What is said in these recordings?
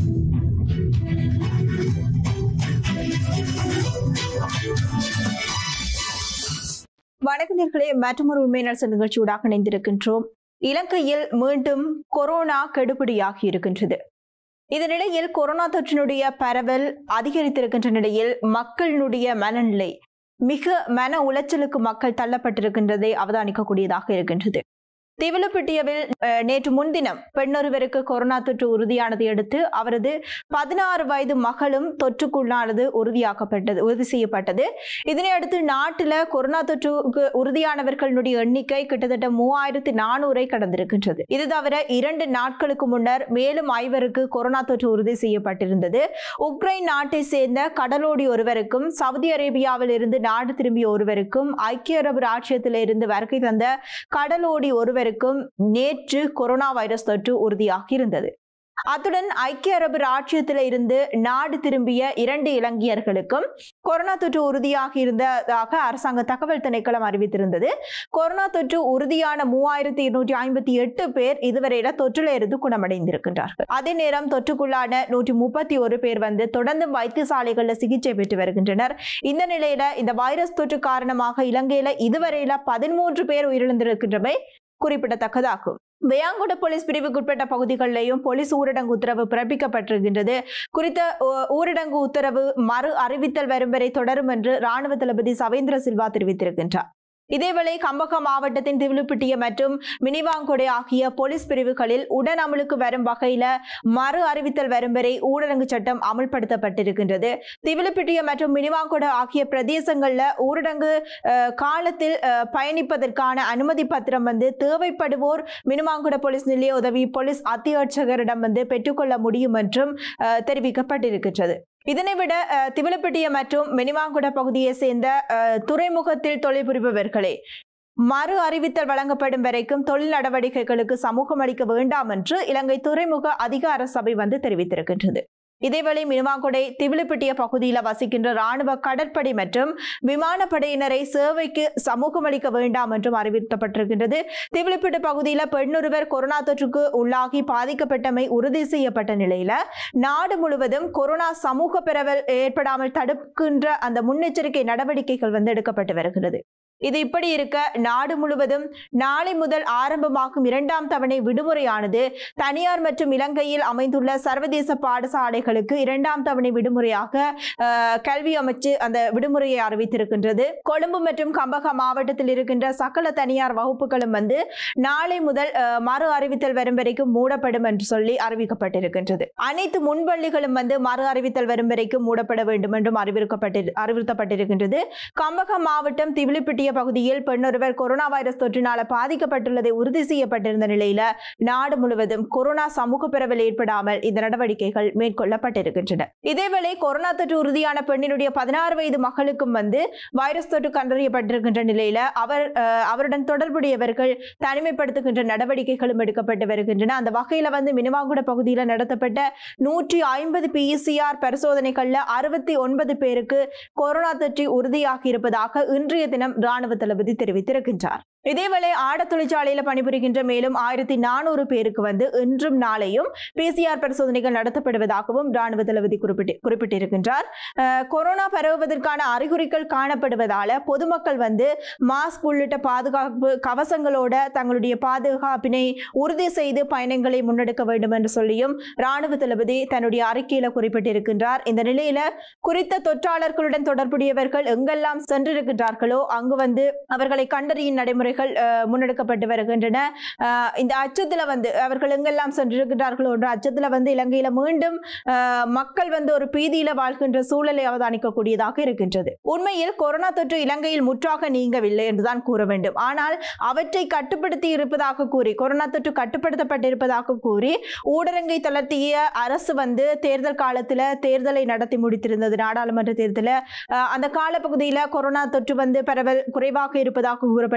வணக்கங்களே மற்றொரு உண்மை நலச நிகழ்ச்சியூடாக இணைந்திருக்கின்றோம் இலங்கையில் மீண்டும் கொரோனா கெடுபிடியாகி இருக்கின்றது இந்த நிலையில் கொரோனா தொற்றினுடைய பரவல் அதிகரித்திருக்கின்ற நிலையில் மக்களினுடைய மனநிலை மிக மன உளைச்சலுக்கு மக்கள் தள்ளப்பட்டிருக்கின்றதை அவதானிக்கக்கூடியதாக இருக்கின்றது திவலப்பட்டியவில் அஹ், நேற்று முன்தினம் பெண்ணொருவருக்கு கொரோனா தொற்று உறுதியானதை அடுத்து அவரது பதினாறு வயது மகளும் தொற்றுக்குள்ளானது உறுதியாக்கப்பட்டது உறுதி செய்யப்பட்டது இதனை அடுத்து நாட்டில் கொரோனா தொற்றுக்கு உறுதியானவர்களுடைய எண்ணிக்கை கிட்டத்தட்ட மூவாயிரத்து நானூறை கடந்திருக்கின்றது இது தவிர இரண்டு நாட்களுக்கு முன்னர் மேலும் ஐவருக்கு கொரோனா தொற்று உறுதி செய்யப்பட்டிருந்தது உக்ரைன் நாட்டை சேர்ந்த கடலோடி ஒருவருக்கும் சவுதி அரேபியாவில் இருந்து நாடு திரும்பிய ஒருவருக்கும் ஐக்கிய அரபு ராச்சியத்தில் இருந்து வருகை தந்த கடலோடி ஒருவருக்கும் நேற்று கொரோனா வைரஸ் தொற்று உறுதியாகியிருந்தது அத்துடன் ஐக்கிய அரபு ராச்சியத்தில் இருந்து நாடு திரும்பிய இரண்டு இலங்கையர்களுக்கும் கொரோனா தொற்று உறுதியாகி இருந்ததாக அரசாங்க தகவல் திணைக்களம் அறிவித்திருந்தது கொரோனா தொற்று உறுதியான மூவாயிரத்தி இருநூற்றி ஐம்பத்தி எட்டு பேர் இதுவரையில தொற்றில இருந்து குணமடைந்திருக்கின்றார்கள் அதே நேரம் தொற்றுக்குள்ளான நூற்றி முப்பத்தி ஒரு பேர் வந்து தொடர்ந்து வைத்தியசாலைகளில் சிகிச்சை பெற்று வருகின்றனர் இந்த நிலையில இந்த வைரஸ் தொற்று காரணமாக இலங்கையில இதுவரையில பதிமூன்று பேர் உயிரிழந்திருக்கின்றமை குறிப்பிடத்தக்கதாகும் வேயாங்குட போலீஸ் பிரிவுக்குட்பட்ட பகுதிகளிலேயும் போலீஸ் ஊரடங்கு உத்தரவு பிறப்பிக்கப்பட்டிருக்கின்றது குறித்த ஊ- ஊரடங்கு உத்தரவு மறு அறிவித்தல் வரும் வரை தொடரும் என்று ராணுவ தளபதி சவேந்திர சில்வா தெரிவித்திருக்கின்றார் இதேவேளை கம்பகம் மாவட்டத்தின் திவிலுப்பிட்டிய மற்றும் மினிவாங்கொடை ஆகிய போலீஸ் பிரிவுகளில் உடன் அமலுக்கு வரும் வகையில மறு அறிவித்தல் வரும் வரை ஊரடங்கு சட்டம் அமல்படுத்தப்பட்டிருக்கின்றது திவிலுப்பிட்டிய மற்றும் மினிவாங்கொடை ஆகிய பிரதேசங்கள்ல ஊரடங்கு அஹ், காலத்தில் அஹ், பயணிப்பதற்கான அனுமதி பத்திரம் வந்து தேவைப்படுவோர் மினுமாங்குட போலீஸ் நிலைய உதவி போலீஸ் அத்தியட்சகரிடம் வந்து பெற்றுக்கொள்ள முடியும் என்றும் அஹ், தெரிவிக்கப்பட்டிருக்கின்றது இதனை விட அஹ், திவலப்பட்டிய மற்றும் மினிமாங்குட பகுதியை சேர்ந்த அஹ், துறைமுகத்தில் தொழில் புரிபவர்களே மறு அறிவித்தல் வழங்கப்படும் வரைக்கும் தொழில் நடவடிக்கைகளுக்கு சமூகம் அளிக்க வேண்டாம் என்று இலங்கை துறைமுக அதிகார சபை வந்து தெரிவித்திருக்கின்றது இதேவேளை மினுவாங்குடை திவிலிப்பிட்டிய பகுதியில் வசிக்கின்ற ராணுவ கடற்படை மற்றும் விமானப்படையினரை சேவைக்கு சமூகம் அளிக்க வேண்டாம் என்றும் அறிவிக்கப்பட்டிருக்கின்றது திவிலிப்பிட்டு பகுதியில் பெண்ணொருவர் கொரோனா தொற்றுக்கு உள்ளாகி பாதிக்கப்பட்டமை உறுதி செய்யப்பட்ட நிலையில நாடு முழுவதும் கொரோனா சமூக பரவல் ஏற்படாமல் தடுக்கின்ற அந்த முன்னெச்சரிக்கை நடவடிக்கைகள் வந்து எடுக்கப்பட்டு வருகிறது இது இப்படி இருக்க நாடு முழுவதும் நாளை முதல் ஆரம்பமாகும் இரண்டாம் தவணை விடுமுறையானது தனியார் மற்றும் இலங்கையில் அமைந்துள்ள சர்வதேச பாடசாலைகளுக்கு இரண்டாம் தவணை விடுமுறையாக அஹ், கல்வி அமைச்சு அந்த விடுமுறையை அறிவித்திருக்கின்றது கொழும்பு மற்றும் கம்பகா மாவட்டத்தில் இருக்கின்ற சகல தனியார் வகுப்புகளும் வந்து நாளை முதல் அஹ், மறு அறிவித்தல் வரும் வரைக்கும் மூடப்படும் என்று சொல்லி அறிவிக்கப்பட்டிருக்கின்றது அனைத்து முன்பள்ளிகளும் வந்து மறு அறிவித்தல் வரும் வரைக்கும் மூடப்பட வேண்டும் என்றும் அறிவிக்கப்பட்டு அறிவுறுத்தப்பட்டிருக்கின்றது கம்பகம் மாவட்டம் திவிலிப்பிட்டிய பகுதியில் பெண்ணொருவர் கொரோனா வைரஸ் தொற்றினால பாதிக்கப்பட்டுள்ளதை உறுதி செய்யப்பட்டிருந்த நிலையில நாடு முழுவதும் கொரோனா சமூக பரவல் ஏற்படாமல் இந்த நடவடிக்கைகள் மேற்கொள்ளப்பட்டிருக்கின்றன இதேவேளை கொரோனா தொற்று உறுதியான பெண்ணினுடைய பதினாறு வயது மகளுக்கும் வந்து வைரஸ் தொற்று கண்டறியப்பட்டிருக்கின்ற நிலையில அவர் அஹ், அவருடன் தொடர்புடையவர்கள் தனிமைப்படுத்துகின்ற நடவடிக்கைகளும் எடுக்கப்பட்டு வருகின்றன அந்த வகையில வந்து மினுவாங்குட பகுதியில் நடத்தப்பட்ட நூற்றி ஐம்பது பிசிஆர் பரிசோதனைகள்ல அறுபத்தி ஒன்பது பேருக்கு கொரோனா தொற்று உறுதியாகி இருப்பதாக இன்றைய தினம் ராணுவ தளபதி தெரிவித்திருக்கின்றார் இதேவேளை ஆட தொழிற்சாலையில பணிபுரிகின்ற மேலும் ஆயிரத்தி நானூறு பேருக்கு வந்து இன்றும் நாளையும் பிசிஆர் பரிசோதனைகள் நடத்தப்படுவதாகவும் ராணுவ தளபதி குறிப்பிட்டு குறிப்பிட்டிருக்கின்றார் அஹ், கொரோனா பரவுவதற்கான அறிகுறிகள் காணப்படுவதால பொதுமக்கள் வந்து மாஸ்க் உள்ளிட்ட பாதுகாப்பு கவசங்களோட தங்களுடைய பாதுகாப்பினை உறுதி செய்து பயணங்களை முன்னெடுக்க வேண்டும் என்று சொல்லியும் ராணுவ தளபதி தன்னுடைய அறிக்கையில குறிப்பிட்டிருக்கின்றார் இந்த நிலையில குறித்த தொற்றாளர்களுடன் தொடர்புடையவர்கள் எங்கெல்லாம் சென்றிருக்கின்றார்களோ அங்கு வந்து அவர்களை கண்டறியும் நடைமுறைகள் அஹ், முன்னெடுக்கப்பட்டு வருகின்றன அஹ், இந்த அச்சத்துல வந்து அவர்கள் எங்கெல்லாம் சென்றிருக்கின்றார்களோ என்ற அச்சத்துல வந்து இலங்கையில மீண்டும் அஹ், மக்கள் வந்து ஒரு பீதியில வாழ்கின்ற சூழலை அவதானிக்கக்கூடியதாக இருக்கின்றது உண்மையில் கொரோனா தொற்று இலங்கையில் முற்றாக நீங்கவில்லை என்றுதான் கூற வேண்டும் ஆனால் அவற்றை கட்டுப்படுத்தி இருப்பதாக கூறி கொரோனா தொற்று கட்டுப்படுத்தப்பட்டிருப்பதாக கூறி ஊடரங்கை தளர்த்திய அரசு வந்து தேர்தல் காலத்துல தேர்தலை நடத்தி முடித்திருந்தது நாடாளுமன்ற தேர்தலில் அந்த காலப்பகுதியில் கொரோனா தொற்று வந்து பரவல் குறைவாக இருப்பதாக கூறப்பட்டது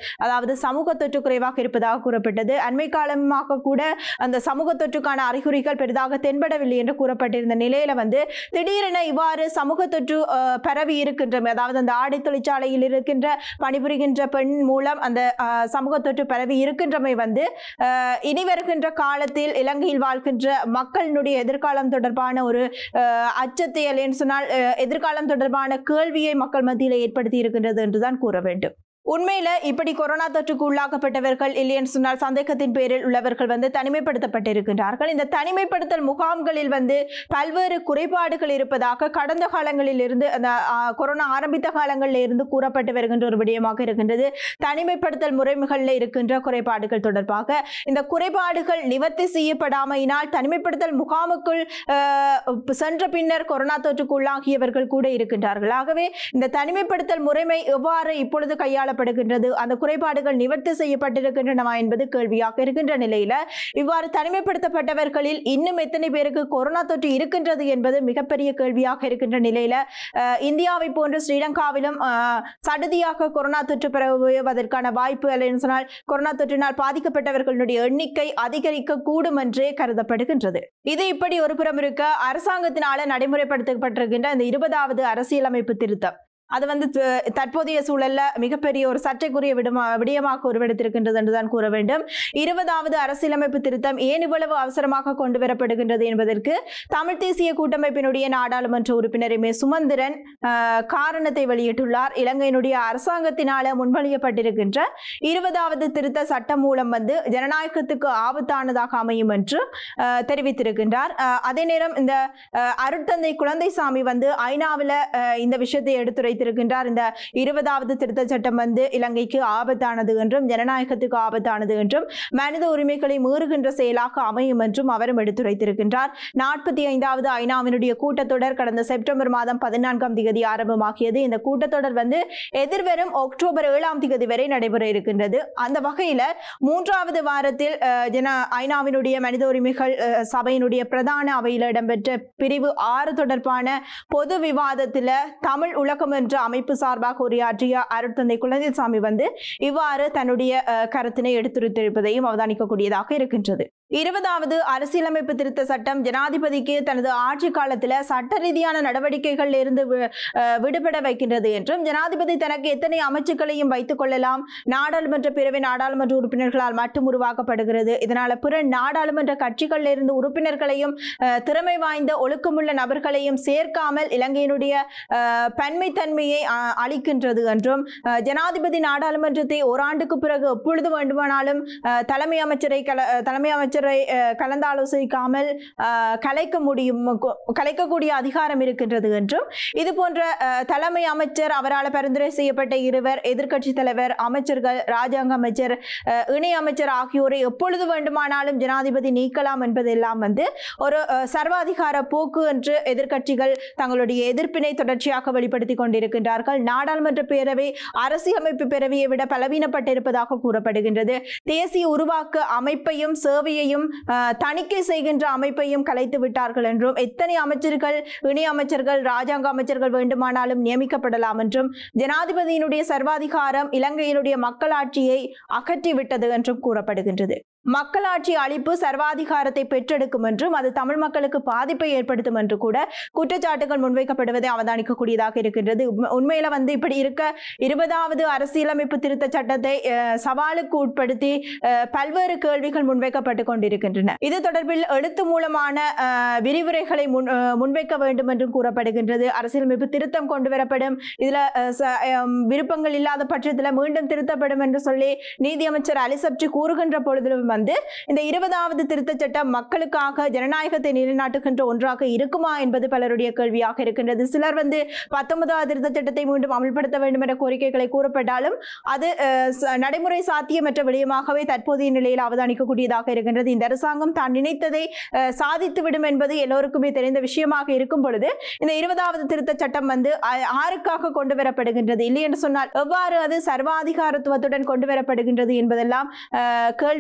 அதாவது சமூக தொற்று குறைவாக இருப்பதாக கூறப்பட்டது அண்மை காலமாக கூட அந்த சமூக தொற்றுக்கான அறிகுறிகள் பெரிதாக தென்படவில்லை என்று கூறப்பட்டிருந்த நிலையில வந்து திடீரென இவ்வாறு சமூக தொற்று அஹ், பரவி இருக்கின்றமை அதாவது அந்த ஆடை தொழிற்சாலையில் இருக்கின்ற பணிபுரிகின்ற பெண் மூலம் அந்த அஹ், சமூக தொற்று பரவி இருக்கின்றமை வந்து அஹ், இனி வருகின்ற காலத்தில் இலங்கையில் வாழ்கின்ற மக்களினுடைய எதிர்காலம் தொடர்பான ஒரு அஹ், அச்சத்தை அல்லேன்னு சொன்னால் அஹ், எதிர்காலம் தொடர்பான கேள்வியை மக்கள் மத்தியில் ஏற்படுத்தி இருக்கின்றது என்றுதான் கூற வேண்டும் உண்மையில இப்படி கொரோனா தொற்றுக்கு உள்ளாக்கப்பட்டவர்கள் இல்லைன்னு சொன்னால் சந்தேகத்தின் பேரில் உள்ளவர்கள் வந்து தனிமைப்படுத்தப்பட்டிருக்கின்றார்கள் இந்த தனிமைப்படுத்தல் முகாம்களில் வந்து பல்வேறு குறைபாடுகள் இருப்பதாக கடந்த காலங்களில் இருந்து அந்த ஆ, கொரோனா ஆரம்பித்த காலங்களில் இருந்து கூறப்பட்டு வருகின்ற ஒரு விடயமாக இருக்கின்றது தனிமைப்படுத்தல் முறைமைகளில் இருக்கின்ற குறைபாடுகள் தொடர்பாக இந்த குறைபாடுகள் நிவர்த்தி செய்யப்படாமையினால் தனிமைப்படுத்தல் முகாமுக்குள் அஹ், சென்ற பின்னர் கொரோனா தொற்றுக்கு உள்ளாகியவர்கள் கூட இருக்கின்றார்கள் ஆகவே இந்த தனிமைப்படுத்தல் முறைமை எவ்வாறு இப்பொழுது கையாளப்படுகின்றது அந்த குறைபாடுகள் நிவர்த்தி செய்யப்பட்டிருக்கின்றனவா என்பது கேள்வியாக இருக்கின்ற நிலையில இவ்வாறு தனிமைப்படுத்தப்பட்டவர்களில் இன்னும் எத்தனை பேருக்கு கொரோனா தொற்று இருக்கின்றது என்பது மிகப்பெரிய கேள்வியாக இருக்கின்ற நிலையில அஹ், இந்தியாவை போன்று ஸ்ரீலங்காவிலும் அஹ், சடுதியாக கொரோனா தொற்று பரவுவதற்கான வாய்ப்பு அல்லது சொன்னால் கொரோனா தொற்றினால் பாதிக்கப்பட்டவர்களுடைய எண்ணிக்கை அதிகரிக்க கூடும் என்றே கருதப்படுகின்றது இது இப்படி ஒரு புறம் இருக்க அரசாங்கத்தினால நடைமுறைப்படுத்தப்பட்டிருக்கின்ற இந்த இருபதாவது அரசியலமைப்பு திருத்தம் அது வந்து த- தற்போதைய சூழல்ல மிகப்பெரிய ஒரு சர்ச்சைக்குரிய விடமா விடயமாக உருவெடுத்திருக்கின்றது என்றுதான் கூற வேண்டும் இருபதாவது அரசியலமைப்பு திருத்தம் ஏன் இவ்வளவு அவசரமாக கொண்டு வரப்படுகின்றது என்பதற்கு தமிழ் தேசிய கூட்டமைப்பினுடைய நாடாளுமன்ற உறுப்பினர் எம் ஏ சுமந்திரன் ஆஹ், காரணத்தை வெளியிட்டுள்ளார் இலங்கையினுடைய அரசாங்கத்தினால முன்மொழியப்பட்டிருக்கின்ற இருபதாவது திருத்த சட்டம் மூலம் வந்து ஜனநாயகத்துக்கு ஆபத்தானதாக அமையும் என்று ஆஹ், தெரிவித்திருக்கின்றார் ஆஹ், அதே நேரம் இந்த ஆஹ், அருட்தந்தை குழந்தைசாமி வந்து ஐநாவில் இந்த விஷயத்தை எடுத்துரைத்திருக்கின்றார் இந்த இருபதாவது திருத்த சட்டம் வந்து இலங்கைக்கு ஆபத்தானது என்றும் ஜனநாயகத்துக்கு ஆபத்தானது என்றும் மனித உரிமைகளை மீறுகின்ற செயலாக அமையும் என்றும் அவரும் எடுத்துரைத்திருக்கின்றார் நாற்பத்தி ஐந்தாவது ஐநாவினுடைய கூட்டத்தொடர் கடந்த செப்டம்பர் மாதம் பதினான்காம் தேதி ஆரம்பமாகியது இந்த கூட்டத்தொடர் வந்து எதிர்வரும் அக்டோபர் ஏழாம் தேதி வரை நடைபெற இருக்கின்றது அந்த வகையில மூன்றாவது வாரத்தில் அஹ், ஜன ஐநாவினுடைய மனித உரிமைகள் அஹ், சபையினுடைய பிரதான அவையில் இடம்பெற்ற பிரிவு ஆறு தொடர்பான பொது விவாதத்தில் தமிழ் உலகம் என்ற அமைப்பு சார்பாக உரையாற்றிய அருட்தந்தை குழந்தைசாமி வந்து இவ்வாறு தன்னுடைய அஹ், கருத்தினை எடுத்துரைத்திருப்பதையும் அவதானிக்கக்கூடியதாக இருக்கின்றது இருபதாவது அரசியலமைப்பு திருத்த சட்டம் ஜனாதிபதிக்கு தனது ஆட்சி காலத்தில் சட்ட ரீதியான நடவடிக்கைகளில் இருந்து வி- அஹ், விடுபட வைக்கின்றது என்றும் ஜனாதிபதி தனக்கு எத்தனை அமைச்சுக்களையும் வைத்துக் கொள்ளலாம் நாடாளுமன்ற பிரிவு நாடாளுமன்ற உறுப்பினர்களால் மட்டும் உருவாக்கப்படுகிறது இதனால பிற நாடாளுமன்ற கட்சிகளில் இருந்து உறுப்பினர்களையும் அஹ், திறமை வாய்ந்த ஒழுக்கமுள்ள நபர்களையும் சேர்க்காமல் இலங்கையினுடைய அஹ், பன்மைத்தன்மையை அஹ், அளிக்கின்றது என்றும் அஹ், ஜனாதிபதி நாடாளுமன்றத்தை ஓராண்டுக்கு பிறகு எப்பொழுது வேண்டுமானாலும் அஹ், தலைமை அமைச்சரை கல அஹ், தலைமை அமைச்சரை அஹ், கலந்தாலோசிக்காமல் அஹ், கலைக்க முடியும் கொ- கலைக்கக்கூடிய அதிகாரம் இருக்கின்றது என்றும் இது போன்ற அஹ், தலைமை அமைச்சர் அவரால் பரிந்துரை செய்யப்பட்ட இருவர் எதிர்க்கட்சி தலைவர் அமைச்சர்கள் ராஜாங்க அமைச்சர் அஹ், இணை அமைச்சர் ஆகியோரை எப்பொழுது வேண்டுமானாலும் ஜனாதிபதி நீக்கலாம் என்பதெல்லாம் வந்து ஒரு அஹ், சர்வாதிகார போக்கு என்று எதிர்க்கட்சிகள் தங்களுடைய எதிர்ப்பினை தொடர்ச்சியாக வெளிப்படுத்திக் கொண்டிருக்கின்றார்கள் நாடாளுமன்ற பேரவை அரசியலமைப்பு பேரவையை விட பலவீனப்பட்டிருப்பதாக கூறப்படுகின்றது தேசிய உருவாக்க அமைப்பையும் சேவையையும் அஹ், தணிக்கை செய்கின்ற அமைப்பையும் கலைத்து விட்டார்கள் என்றும் எத்தனை அமைச்சர்கள் இணை அமைச்சர்கள் ராஜாங்க அமைச்சர்கள் வேண்டுமானாலும் நியமிக்கப்படலாம் என்றும் ஜனாதிபதியினுடைய சர்வாதிகாரம் இலங்கையினுடைய மக்களாட்சியை அகற்றிவிட்டது என்றும் கூறப்படுகின்றது மக்களாட்சி அழிப்பு சர்வாதிகாரத்தை பெற்றெடுக்கும் என்றும் அது தமிழ் மக்களுக்கு பாதிப்பை ஏற்படுத்தும் என்று கூட குற்றச்சாட்டுகள் முன்வைக்கப்படுவதை அவதானிக்கக்கூடியதாக இருக்கின்றது உண்ம- உண்மையில வந்து இப்படி இருக்க இருபதாவது அரசியலமைப்பு திருத்த சட்டத்தை அஹ், சவாலுக்கு உட்படுத்தி அஹ், பல்வேறு கேள்விகள் முன்வைக்கப்பட்டு கொண்டிருக்கின்றன இது தொடர்பில் எழுத்து மூலமான அஹ், விரிவுரைகளை முன் அஹ், முன்வைக்க வேண்டும் என்றும் கூறப்படுகின்றது அரசியலமைப்பு திருத்தம் கொண்டு வரப்படும் இதுல அஹ், ச- அம், விருப்பங்கள் இல்லாத பட்சத்தில் மீண்டும் திருத்தப்படும் என்று சொல்லி நீதியமைச்சர் அலிசப்டி கூறுகின்ற பொழுதிலும் வந்து இந்த இருபதாவது திருத்தச் சட்டம் மக்களுக்காக ஜனநாயகத்தை நிலைநாட்டுகின்ற ஒன்றாக இருக்குமா என்பது பலருடைய கேள்வியாக இருக்கின்றது சிலர் வந்து பத்தொன்பதாவது திருத்தச் சட்டத்தை மீண்டும் அமல்படுத்த வேண்டும் என்ற கோரிக்கைகளை கூறப்பட்டாலும் அது அஹ், ச- நடைமுறை சாத்தியமற்ற விடயமாகவே தற்போதைய நிலையில் அவதானிக்கக்கூடியதாக இருக்கின்றது இந்த அரசாங்கம் தான் நினைத்ததை அஹ், சாதித்து விடும் என்பது எல்லோருக்குமே தெரிந்த விஷயமாக இருக்கும் பொழுது இந்த இருபதாவது திருத்தச் சட்டம் வந்து அ- ஆருக்காக கொண்டு வரப்படுகின்றது இல்லை என்று சொன்னால் எவ்வாறு அது சர்வாதிகாரத்துவத்துடன் கொண்டு வரப்படுகின்றது என்பதெல்லாம் அஹ், கேள்விகளாக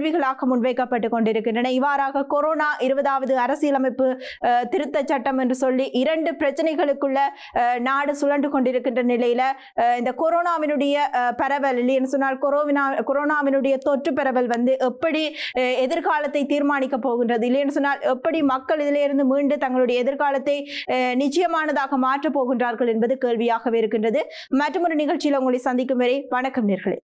முன்வைக்கப்பட்டு கொண்டிருக்கின்றன இவ்வாறாக கொரோனா இருபதாவது அரசியலமைப்பு அஹ், திருத்தச் சட்டம் என்று சொல்லி இரண்டு பிரச்சனைகளுக்குள்ள அஹ், நாடு சுழன்று கொண்டிருக்கின்ற நிலையில அஹ், இந்த கொரோனாவினுடைய அஹ், பரவல் இல்லைன்னு சொன்னால் கொரோனா கொரோனாவினுடைய தொற்று பரவல் வந்து எப்படி அஹ், எதிர்காலத்தை தீர்மானிக்க போகின்றது இல்லைன்னு சொன்னால் எப்படி மக்கள் இதிலிருந்து மீண்டு தங்களுடைய எதிர்காலத்தை அஹ், நிச்சயமானதாக மாற்றப் போகின்றார்கள் என்பது கேள்வியாகவே இருக்கின்றது மற்றொரு நிகழ்ச்சியில் உங்களை சந்திக்கும் வரை வணக்கம் நேர்களே